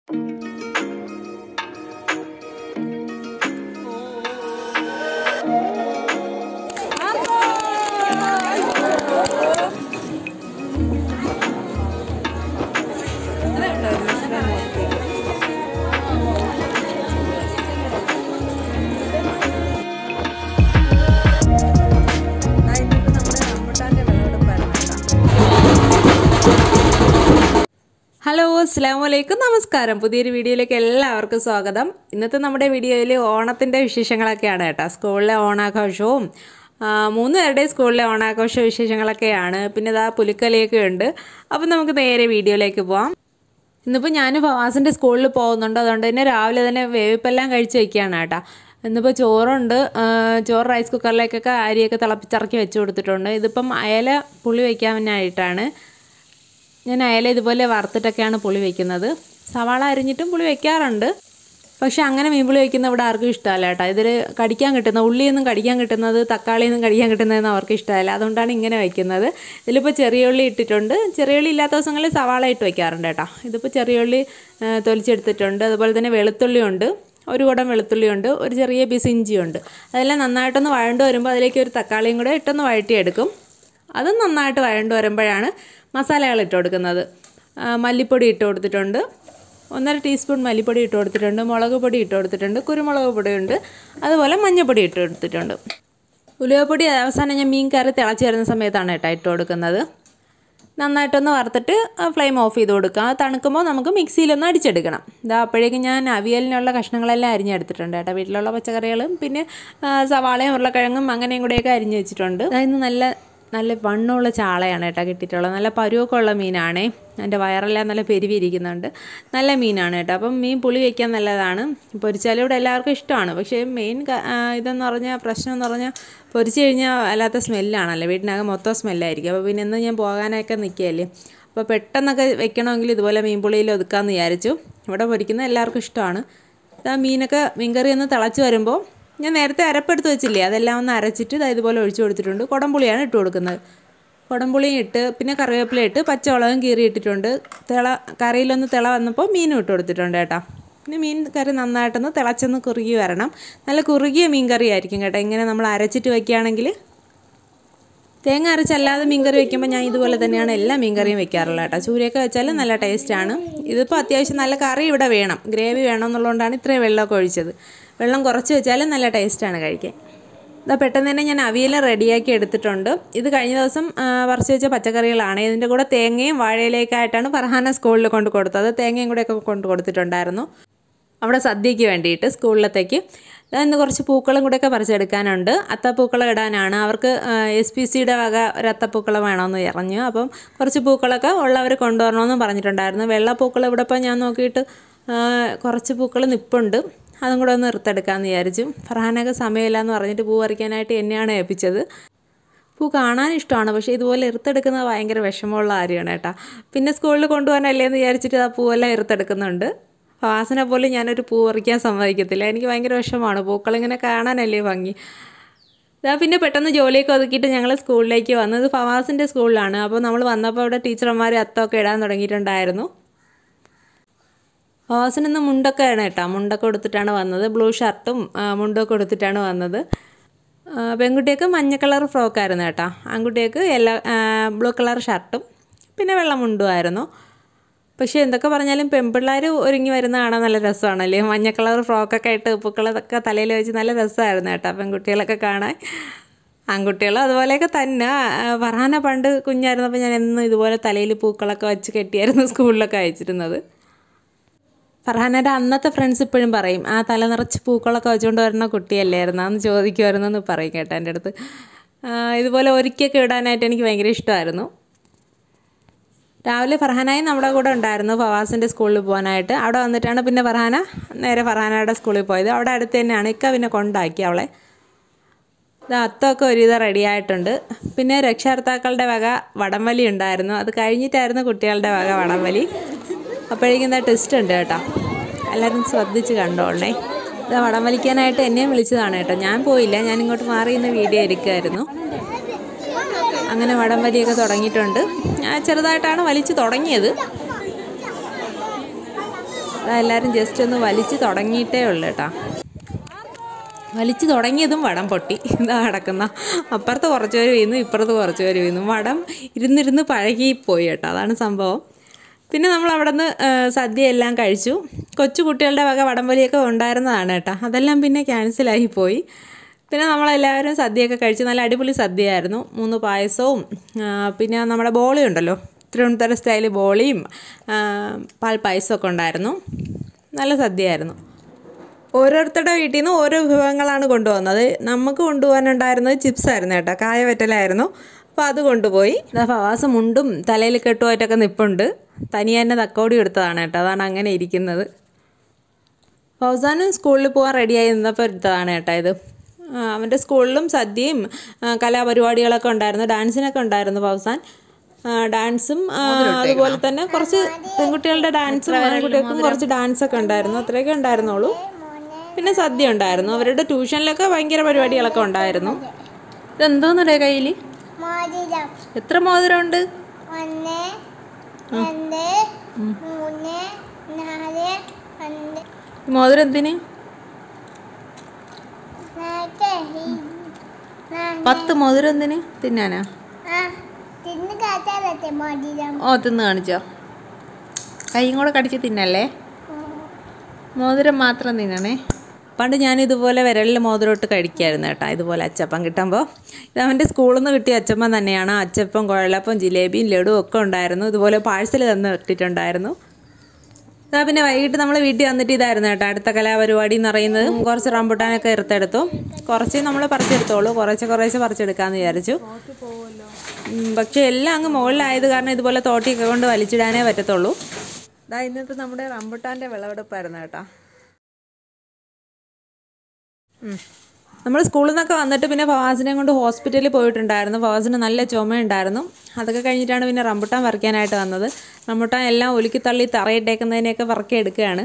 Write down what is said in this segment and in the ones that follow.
hello അസ്സാം വലൈക്കും നമസ്കാരം പുതിയൊരു വീഡിയോയിലേക്ക് എല്ലാവർക്കും സ്വാഗതം ഇന്നത്തെ നമ്മുടെ വീഡിയോയിൽ ഓണത്തിൻ്റെ വിശേഷങ്ങളൊക്കെയാണ് കേട്ടോ സ്കൂളിലെ ഓണാഘോഷവും ആ, മൂന്ന് പേരുടെ സ്കൂളിലെ ഓണാഘോഷ വിശേഷങ്ങളൊക്കെയാണ് പിന്നെ ഇതാ പുലിക്കലിയൊക്കെ ഉണ്ട് അപ്പം നമുക്ക് നേരെ വീഡിയോയിലേക്ക് പോവാം ഇന്നിപ്പോൾ ഞാൻ ഫവാസിൻ്റെ സ്കൂളിൽ പോകുന്നുണ്ട് അതുകൊണ്ട് തന്നെ രാവിലെ തന്നെ വേവിപ്പെല്ലാം കഴിച്ച് വയ്ക്കുകയാണ് കേട്ടോ ഇന്നിപ്പോൾ ചോറുണ്ട് ആ, ചോറ് റൈസ് കുക്കറിലേക്കൊക്കെ അരിയൊക്കെ തിളപ്പിച്ചിറക്കി വെച്ച് കൊടുത്തിട്ടുണ്ട് ഇതിപ്പം അയല പുളി വയ്ക്കാനായിട്ടാണ് ഞാൻ അയല ഇതുപോലെ വറുത്തിട്ടൊക്കെയാണ് പുളി വെക്കുന്നത് സവാള അരിഞ്ഞിട്ടും പുളി വെക്കാറുണ്ട് പക്ഷെ അങ്ങനെ മീൻപുളി വെക്കുന്ന ഇവിടെ ആർക്കും ഇഷ്ടമല്ല കേട്ടോ ഇതിൽ കടിക്കാൻ കിട്ടുന്ന ഉള്ളിയൊന്നും കടിക്കാൻ കിട്ടുന്നത് തക്കാളിയൊന്നും കടിക്കാൻ കിട്ടുന്നതെന്ന് അവർക്ക് ഇഷ്ടമല്ല അതുകൊണ്ടാണ് ഇങ്ങനെ വെക്കുന്നത് ഇതിലിപ്പോൾ ചെറിയ ഉള്ളി ഇട്ടിട്ടുണ്ട് ചെറിയ ഉള്ളി ഇല്ലാത്ത ദിവസങ്ങളിൽ സവാള ഇട്ട് വെക്കാറുണ്ട് കേട്ടോ ഇതിപ്പോൾ ചെറിയ ഉള്ളി ആ, തൊലിച്ചെടുത്തിട്ടുണ്ട് അതുപോലെ തന്നെ വെളുത്തുള്ളി ഉണ്ട് ഒരു കുടം വെളുത്തുള്ളിയുണ്ട് ഒരു ചെറിയ പീസ് ഇഞ്ചിയുണ്ട് അതെല്ലാം നന്നായിട്ടൊന്ന് വഴണ്ട് വരുമ്പോൾ അതിലേക്ക് ഒരു തക്കാളിയും കൂടെ ഇട്ടൊന്ന് വഴറ്റിയെടുക്കും അതും നന്നായിട്ട് വഴണ്ട് വരുമ്പോഴാണ് മസാലകൾ ഇട്ട് കൊടുക്കുന്നത് ആ, മല്ലിപ്പൊടി ഇട്ട് കൊടുത്തിട്ടുണ്ട് ഒന്നര ടീസ്പൂൺ മല്ലിപ്പൊടി ഇട്ട് കൊടുത്തിട്ടുണ്ട് മുളക് പൊടി ഇട്ട് കൊടുത്തിട്ടുണ്ട് കുരുമുളക് പൊടിയുണ്ട് അതുപോലെ മഞ്ഞൾപ്പൊടി ഇട്ട് കൊടുത്തിട്ടുണ്ട് ഉലുവപ്പൊടി അവസാനം ഞാൻ മീൻ കറി തിളച്ച് വരുന്ന സമയത്താണ് കേട്ടോ ഇട്ട് കൊടുക്കുന്നത് നന്നായിട്ടൊന്ന് വറുത്തിട്ട് ഫ്ലെയിം ഓഫ് ചെയ്ത് കൊടുക്കുക അത് തണുക്കുമ്പോൾ നമുക്ക് മിക്സിയിലൊന്ന് അടിച്ചെടുക്കണം ഇതാ അപ്പോഴേക്കും ഞാൻ അവിയലിനുള്ള കഷ്ണങ്ങളെല്ലാം അരിഞ്ഞെടുത്തിട്ടുണ്ട് കേട്ടോ വീട്ടിലുള്ള പച്ചക്കറികളും പിന്നെ ആ, സവാളയും ഉരുളക്കിഴങ്ങും അങ്ങനെയും കൂടെയൊക്കെ അരിഞ്ഞ് വെച്ചിട്ടുണ്ട് അതായത് നല്ല നല്ല വണ്ണമുള്ള ചാളയാണ് കേട്ടോ കിട്ടിയിട്ടുള്ളത് നല്ല പരുവൊക്കെ ഉള്ള മീനാണേ എൻ്റെ വയറെല്ലാം നല്ല പെരുവിരിക്കുന്നുണ്ട് നല്ല മീനാണ് കേട്ടോ അപ്പം മീൻ പുളി വയ്ക്കാൻ നല്ലതാണ് പൊരിച്ചാലും ഇവിടെ എല്ലാവർക്കും ഇഷ്ടമാണ് പക്ഷേ മെയിൻ ക- ആ, ഇതെന്ന് പറഞ്ഞാൽ പ്രശ്നം എന്ന് പറഞ്ഞാൽ പൊരിച്ച് കഴിഞ്ഞാൽ വല്ലാത്ത സ്മെല്ലാണല്ലോ വീട്ടിനകം മൊത്തം സ്മെല്ലായിരിക്കും അപ്പോൾ പിന്നെ ഇന്ന് ഞാൻ പോകാനൊക്കെ നിൽക്കുകയല്ലേ അപ്പോൾ പെട്ടെന്നൊക്കെ വെക്കണമെങ്കിൽ ഇതുപോലെ മീൻ പുളിയിൽ ഒതുക്കാമെന്ന് വിചാരിച്ചു ഇവിടെ പൊരിക്കുന്നത് എല്ലാവർക്കും ഇഷ്ടമാണ് ഇതാ മീനൊക്കെ മീൻകറി ഒന്ന് തിളച്ച് വരുമ്പോൾ ഞാൻ നേരത്തെ അരപ്പെടുത്ത് വെച്ചില്ലേ അതെല്ലാം ഒന്ന് അരച്ചിട്ട് ഇതാ ഇതുപോലെ ഒഴിച്ചു കൊടുത്തിട്ടുണ്ട് കുടംപുളിയാണ് ഇട്ട് കൊടുക്കുന്നത് കുടംപുളിയും ഇട്ട് പിന്നെ കറിവേപ്പില ഇട്ട് പച്ചമുളകും കീറി ഇട്ടിട്ടുണ്ട് തിള കറിയിലൊന്ന് തിള വന്നപ്പോൾ മീനും ഇട്ട് കൊടുത്തിട്ടുണ്ട് കേട്ടോ പിന്നെ മീൻ കറി നന്നായിട്ടൊന്ന് തിളച്ചൊന്ന് കുറുകി വരണം നല്ല കുറുകിയ മീൻ കറി ആയിരിക്കും കേട്ടോ ഇങ്ങനെ നമ്മൾ അരച്ചിട്ട് വയ്ക്കുകയാണെങ്കിൽ തേങ്ങ അരച്ചല്ലാതെ മീൻകറി വെക്കുമ്പോൾ ഞാൻ ഇതുപോലെ തന്നെയാണ് എല്ലാ മീൻകറിയും വെക്കാറുള്ളത് കേട്ടോ ചൂരയൊക്കെ വെച്ചാൽ നല്ല ടേസ്റ്റാണ് ഇതിപ്പോൾ അത്യാവശ്യം നല്ല കറി ഇവിടെ വേണം ഗ്രേവി വേണം എന്നുള്ളതുകൊണ്ടാണ് ഇത്രയും വെള്ളമൊക്കെ ഒഴിച്ചത് വെള്ളം കുറച്ച് വെച്ചാലും നല്ല ടേസ്റ്റാണ് കഴിക്കാൻ ഇതാ പെട്ടെന്ന് തന്നെ ഞാൻ അവിയൽ റെഡിയാക്കി എടുത്തിട്ടുണ്ട് ഇത് കഴിഞ്ഞ ദിവസം ആ, പറിച്ച് വെച്ച പച്ചക്കറികളാണ് ഇതിൻ്റെ കൂടെ തേങ്ങയും വാഴയിലേക്കായിട്ടാണ് ഫർഹാന സ്കൂളിൽ കൊണ്ട് കൊടുത്തത് തേങ്ങയും കൂടെയൊക്കെ കൊണ്ട് കൊടുത്തിട്ടുണ്ടായിരുന്നു അവിടെ സദ്യയ്ക്ക് വേണ്ടിയിട്ട് സ്കൂളിലത്തേക്ക് ദാ ഇന്ന് കുറച്ച് പൂക്കളും കൂടെയൊക്കെ പറിച്ചെടുക്കാനുണ്ട് അത്തപ്പൂക്കളം ഇടാനാണ് അവർക്ക് എസ് പി സിയുടെ വക ഒരു അത്തപ്പൂക്കളം വേണമെന്ന് പറഞ്ഞു അപ്പം കുറച്ച് പൂക്കളൊക്കെ ഉള്ളവർ കൊണ്ടുവരണമെന്ന് പറഞ്ഞിട്ടുണ്ടായിരുന്നു വെള്ളപ്പൂക്കൾ ഇവിടെ ഇപ്പം ഞാൻ നോക്കിയിട്ട് ആ, കുറച്ച് പൂക്കൾ നിപ്പുണ്ട് അതും കൂടെ ഒന്ന് എടുത്തെടുക്കാമെന്ന് വിചാരിച്ചു ഫർഹാനൊക്കെ സമയമില്ല എന്ന് പറഞ്ഞിട്ട് പൂ പറിക്കാനായിട്ട് എന്നെയാണ് ഏൽപ്പിച്ചത് പൂ കാണാൻ ഇഷ്ടമാണ് പക്ഷേ ഇതുപോലെ ഇറുത്തെടുക്കുന്നത് ഭയങ്കര വിഷമമുള്ള കാര്യമാണ് കേട്ടോ പിന്നെ സ്കൂളിൽ കൊണ്ടുപോകാനല്ലേ എന്ന് വിചാരിച്ചിട്ട് ആ പൂവെല്ലാം ഇറുത്തെടുക്കുന്നുണ്ട് ഫവാസിനെ പോലും ഞാനൊരു പൂ പറിക്കാൻ സമ്മതിക്കത്തില്ല എനിക്ക് ഭയങ്കര വിഷമമാണ് പൂക്കളിങ്ങനെ കാണാനല്ലേ ഭംഗി ഇതാ പിന്നെ പെട്ടെന്ന് ജോലിയൊക്കെ ഒതുക്കിയിട്ട് ഞങ്ങൾ സ്കൂളിലേക്ക് വന്നത് ഫവാസിൻ്റെ സ്കൂളിലാണ് അപ്പോൾ നമ്മൾ വന്നപ്പോൾ അവിടെ ടീച്ചർമാർ അത്തമൊക്കെ ഇടാൻ തുടങ്ങിയിട്ടുണ്ടായിരുന്നു ഫവാസിനൊന്ന് മുണ്ടൊക്കെ ആണ് കേട്ടോ മുണ്ടൊക്കെ കൊടുത്തിട്ടാണ് വന്നത് ബ്ലൂ ഷർട്ടും ആ, മുണ്ടൊക്കെ കൊടുത്തിട്ടാണ് വന്നത് ആ, പെൺകുട്ടിക്ക് മഞ്ഞ കളർ ഫ്രോക്കായിരുന്നു കേട്ടോ ആൺകുട്ടിക്ക് യെല്ലോ ബ്ലൂ കളർ ഷർട്ടും പിന്നെ വെള്ള മുണ്ടുമായിരുന്നു പക്ഷേ എന്തൊക്കെ പറഞ്ഞാലും പെൺപിള്ളേർ ഒരുങ്ങി വരുന്ന കാണാൻ നല്ല രസമാണല്ലേ മഞ്ഞ കളർ ഫ്രോക്കൊക്കെ ആയിട്ട് പൂക്കളതൊക്കെ തലയിൽ വെച്ച് നല്ല രസമായിരുന്നു കേട്ടോ പെൺകുട്ടികളൊക്കെ കാണാൻ ആൺകുട്ടികളും അതുപോലെയൊക്കെ തന്നെ ആ, ഫർഹാന പണ്ട് കുഞ്ഞായിരുന്നപ്പോൾ ഞാൻ എന്നും ഇതുപോലെ തലയിൽ പൂക്കളൊക്കെ വെച്ച് കെട്ടിയായിരുന്നു സ്കൂളിലൊക്കെ അയച്ചിരുന്നത് ഫർഹാനയുടെ അന്നത്തെ ഫ്രണ്ട്സ് ഇപ്പോഴും പറയും ആ തല നിറച്ച് പൂക്കളൊക്കെ വെച്ചുകൊണ്ട് വരുന്ന കുട്ടിയല്ലായിരുന്നു അന്ന് ചോദിക്കുമായിരുന്നു എന്ന് പറയും കേട്ടോ എൻ്റെ അടുത്ത് ആ, ഇതുപോലെ ഒരുക്കിയൊക്കെ ഇടാനായിട്ട് എനിക്ക് ഭയങ്കര ഇഷ്ടമായിരുന്നു രാവിലെ ഫർഹാനായി നമ്മുടെ കൂടെ ഉണ്ടായിരുന്നു ഫവാസിൻ്റെ സ്കൂളിൽ പോകാനായിട്ട് അവിടെ വന്നിട്ടാണ് പിന്നെ ഫർഹാന നേരെ ഫർഹാനയുടെ സ്കൂളിൽ പോയത് അവിടെ അടുത്ത് തന്നെയാണ് ഇക്ക പിന്നെ കൊണ്ടാക്കി അവളെ ഇത് അത്തമൊക്കെ ഒരുവിധം റെഡി ആയിട്ടുണ്ട് പിന്നെ രക്ഷാകർത്താക്കളുടെ വക വടംവലി ഉണ്ടായിരുന്നു അത് കഴിഞ്ഞിട്ടായിരുന്നു കുട്ടികളുടെ വക വടംവലി അപ്പോഴേക്കും എന്താ ടെസ്റ്റ് ഉണ്ട് കേട്ടോ എല്ലാവരും ശ്രദ്ധിച്ച് കണ്ടോളണേ ഇത് വടം വലിക്കാനായിട്ട് എന്നെയും വിളിച്ചതാണ് കേട്ടോ ഞാൻ പോയില്ല ഞാൻ ഇങ്ങോട്ട് മാറി ഇന്ന് വീഡിയോ എടുക്കുമായിരുന്നു അങ്ങനെ വടം വലിയൊക്കെ തുടങ്ങിയിട്ടുണ്ട് ഞാൻ ചെറുതായിട്ടാണ് വലിച്ചു തുടങ്ങിയത് അതെല്ലാവരും ജസ്റ്റ് ഒന്ന് വലിച്ച് തുടങ്ങിയിട്ടേ ഉള്ളൂ കേട്ടോ വലിച്ചു തുടങ്ങിയതും വടം പൊട്ടി ഇതാ കിടക്കുന്ന അപ്പുറത്ത് കുറച്ച് പേര് വീണു ഇപ്പുറത്ത് കുറച്ച് പേര് വീണു വടം ഇരുന്നിരുന്ന് പഴകിപ്പോയി കേട്ടോ അതാണ് സംഭവം പിന്നെ നമ്മൾ അവിടെ നിന്ന് സദ്യ എല്ലാം കഴിച്ചു കൊച്ചു കുട്ടികളുടെ വക വടംവലിയൊക്കെ ഉണ്ടായിരുന്നതാണ് കേട്ടോ അതെല്ലാം പിന്നെ ക്യാൻസലായി പോയി പിന്നെ നമ്മളെല്ലാവരും സദ്യയൊക്കെ കഴിച്ച് നല്ല അടിപൊളി സദ്യയായിരുന്നു മൂന്ന് പായസവും ആ, പിന്നെ നമ്മുടെ ബോളി ഉണ്ടല്ലോ തിരുവനന്തപുരം സ്റ്റൈല് ബോളിയും ആ, പാൽ പായസമൊക്കെ ഉണ്ടായിരുന്നു നല്ല സദ്യയായിരുന്നു ഓരോരുത്തരുടെ വീട്ടിൽ നിന്ന് ഓരോ വിഭവങ്ങളാണ് കൊണ്ടുവന്നത് നമുക്ക് കൊണ്ടുപോകാനുണ്ടായിരുന്നത് ചിപ്സ് ആയിരുന്നു കേട്ടോ കായ വെറ്റലായിരുന്നു അപ്പോൾ അത് കൊണ്ടുപോയി ഇതാ ഫവാസ് മുണ്ടും തലയിൽ കെട്ടുമായിട്ടൊക്കെ നിപ്പുണ്ട് തനിയെ തന്നെ തക്കോടി എടുത്തതാണ് കേട്ടോ അതാണ് അങ്ങനെ ഇരിക്കുന്നത് ഫൗസാനും സ്കൂളിൽ പോകാൻ റെഡിയായി നിന്നപ്പോൾ എടുത്തതാണ് കേട്ടോ ഇത് ആ, അവൻ്റെ സ്കൂളിലും സദ്യയും ആ, കലാപരിപാടികളൊക്കെ ഉണ്ടായിരുന്നു ഡാൻസിനൊക്കെ ഉണ്ടായിരുന്നു ഫൗസാൻ ആ, ഡാൻസും ആ, അതുപോലെ തന്നെ കുറച്ച് പെൺകുട്ടികളുടെ ഡാൻസും ആൺകുട്ടികൾക്കും കുറച്ച് ഡാൻസൊക്കെ ഉണ്ടായിരുന്നു അത്രയൊക്കെ ഉണ്ടായിരുന്നുള്ളൂ പിന്നെ സദ്യ ഉണ്ടായിരുന്നു അവരുടെ ട്യൂഷനിലൊക്കെ ഭയങ്കര പരിപാടികളൊക്കെ ഉണ്ടായിരുന്നു ഇതെന്തോന്നുടേ കയ്യിൽ മോതിരം എത്ര മോതിരമുണ്ട് ഒന്ന് രണ്ട് മൂന്ന് നാല് അഞ്ച് ഈ മോതിരം എന്തിന് നാല് നാല് പത്ത് മോതിരം എന്തിന് തിന്നാനാ ആ തിന്ന് കാറ്റാലത്തെ മോതിരം ഓ തിന്ന് കാണിച്ചോ കൈയും കൂടെ കടിച്ച് തിന്നല്ലേ മോതിരം മാത്രം തിന്നണേ പണ്ട് ഞാൻ ഇതുപോലെ വിരലിൽ മോതിരം ഇട്ട് കഴിക്കായിരുന്നു കേട്ടോ ഇതുപോലെ അച്ചപ്പം കിട്ടുമ്പോൾ ഇത് അവൻ്റെ സ്കൂളിൽ നിന്ന് കിട്ടിയ അച്ചപ്പം തന്നെയാണ് അച്ചപ്പം കുഴലപ്പം ജിലേബിയും ലഡുവും ഒക്കെ ഉണ്ടായിരുന്നു ഇതുപോലെ പാഴ്സൽ തന്ന് ഇട്ടിട്ടുണ്ടായിരുന്നു ഇതാ പിന്നെ വൈകിട്ട് നമ്മൾ വീട്ടിൽ വന്നിട്ട് ഇതായിരുന്നു കേട്ടോ അടുത്ത കലാപരിപാടി എന്ന് പറയുന്നത് കുറച്ച് റംബുട്ടാനൊക്കെ എടുത്തെടുത്തു കുറച്ച് നമ്മൾ പറിച്ചെടുത്തോളൂ കുറച്ച് കുറേശ്ശെ പറിച്ചെടുക്കാമെന്ന് വിചാരിച്ചു ഉം, പക്ഷേ എല്ലാം അങ്ങ് മുകളിലായത് കാരണം ഇതുപോലെ തോട്ടിയൊക്കെ കൊണ്ട് വലിച്ചിടാനേ പറ്റത്തുള്ളൂ ഇതാ ഇന്നത്തെ നമ്മുടെ റംബുട്ടാൻ്റെ വിളവെടുപ്പായിരുന്നു കേട്ടോ നമ്മൾ സ്കൂളിൽ നിന്നൊക്കെ വന്നിട്ട് പിന്നെ ഫവാസിനെ കൊണ്ട് ഹോസ്പിറ്റലിൽ പോയിട്ടുണ്ടായിരുന്നു ഫവാസിന് നല്ല ചുമയുണ്ടായിരുന്നു അതൊക്കെ കഴിഞ്ഞിട്ടാണ് പിന്നെ റംബുട്ടാൻ പറിക്കാനായിട്ട് വന്നത് റംബുട്ടാൻ എല്ലാം ഒലുക്കി തള്ളി തറയിട്ടേക്കുന്നതിനെയൊക്കെ പറക്കി എടുക്കുകയാണ്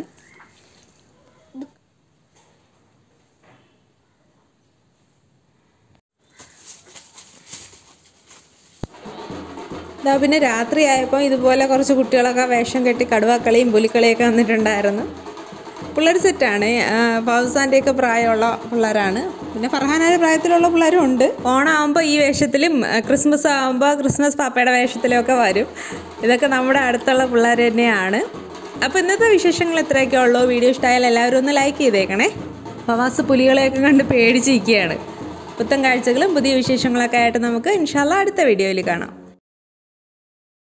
ഇതാ പിന്നെ രാത്രിയായപ്പോൾ ഇതുപോലെ കുറച്ച് കുട്ടികളൊക്കെ വേഷം കെട്ടി കടുവക്കളിയും പുലിക്കളിയൊക്കെ വന്നിട്ടുണ്ടായിരുന്നു പിള്ളേർ സെറ്റാണ് ഫൗസാൻ്റെയൊക്കെ പ്രായമുള്ള പിള്ളേരാണ് പിന്നെ ഫർഹാനായ പ്രായത്തിലുള്ള പിള്ളേരും ഉണ്ട് ഓണമാകുമ്പോൾ ഈ വേഷത്തിലും ആ, ക്രിസ്മസ് ആകുമ്പോൾ ക്രിസ്മസ് പാപ്പയുടെ വേഷത്തിലും ഒക്കെ വരും ഇതൊക്കെ നമ്മുടെ അടുത്തുള്ള പിള്ളേർ തന്നെയാണ് അപ്പോൾ ഇന്നത്തെ വിശേഷങ്ങൾ ഇത്രയൊക്കെ ഉള്ളൂ വീഡിയോ ഇഷ്ടമായാൽ എല്ലാവരും ഒന്ന് ലൈക്ക് ചെയ്തേക്കണേ ഫവാസ് പുലികളെയൊക്കെ കണ്ട് പേടിച്ചിരിക്കുകയാണ് പുത്തൻ കാഴ്ചകളും പുതിയ വിശേഷങ്ങളൊക്കെ ആയിട്ട് നമുക്ക് ഇൻഷാല്ല അടുത്ത വീഡിയോയിൽ കാണാം